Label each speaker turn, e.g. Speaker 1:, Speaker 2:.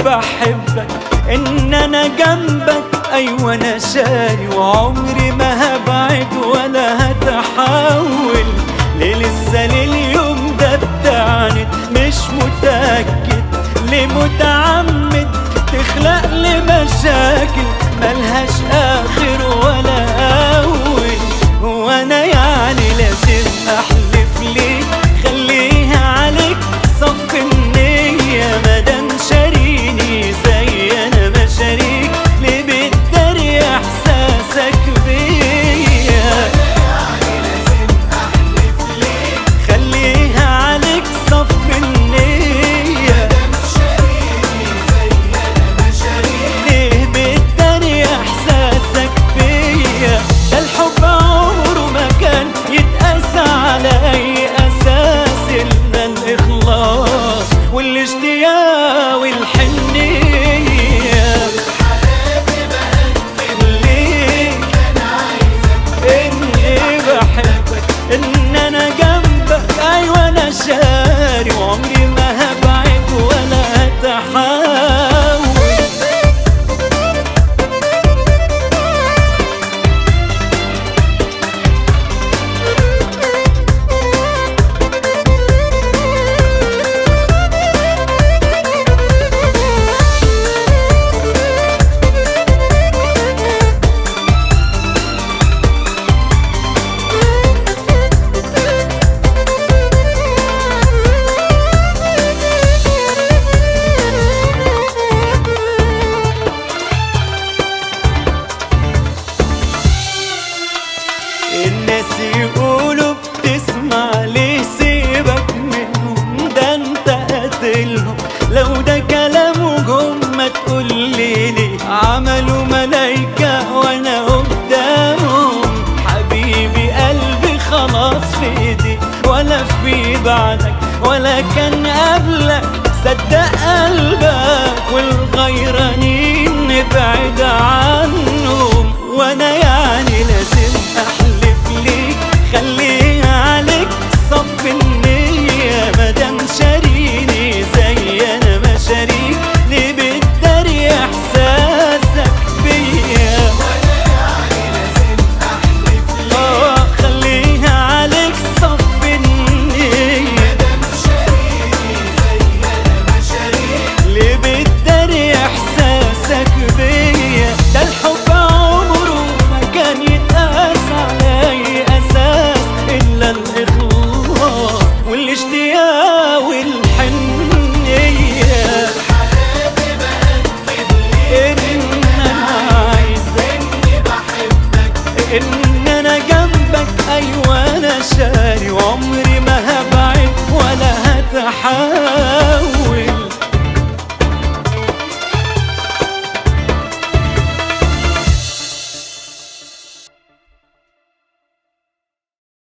Speaker 1: بحبك ان انا جنبك ايوه انا شاري وعمري ما هبعد ولا هتحول ليه لسه لليوم ده بتعند مش متأكد ليه متعمد تخلق لي مشاكل ملهاش اخر ولا اول وانا يعني لازم احلف ليك خليها عليك صف النية مادام شاريني زي انا ما شاريك ليه بتداري احساسك بيا خليها عليك صف النية ليه بتداري احساسك بيا ده الحب عمره ما كان يتقاس على اي اساس الا الاخلاص والاشتياق والحنيه ليك اني بحبك ان انا جنبك ايوه انا شاري وعمري ما هبعد ولا هتحاول الناس يقولوا بتسمع ليه سيبك منهم ده انت قاتلهم لو ده كلامهم ما تقول لي ليه عملوا ملايكة وانا قدامهم حبيبي قلبي خلاص في ايدي ولا في بعدك ولا كان قبلك صدق قلبك والغيرانين نبعد عنهم وانا يعني لازم احلف ليك خليها عليك صف النية مادام شاريني زي انا ما شاريك ليه بتداري احساسك بيا اه خليها عليك صف النية ليه بتداري احساسك بيا ده الحب عمره ما كان يتقاس على اي اساس الا الاخلاص والاشتياق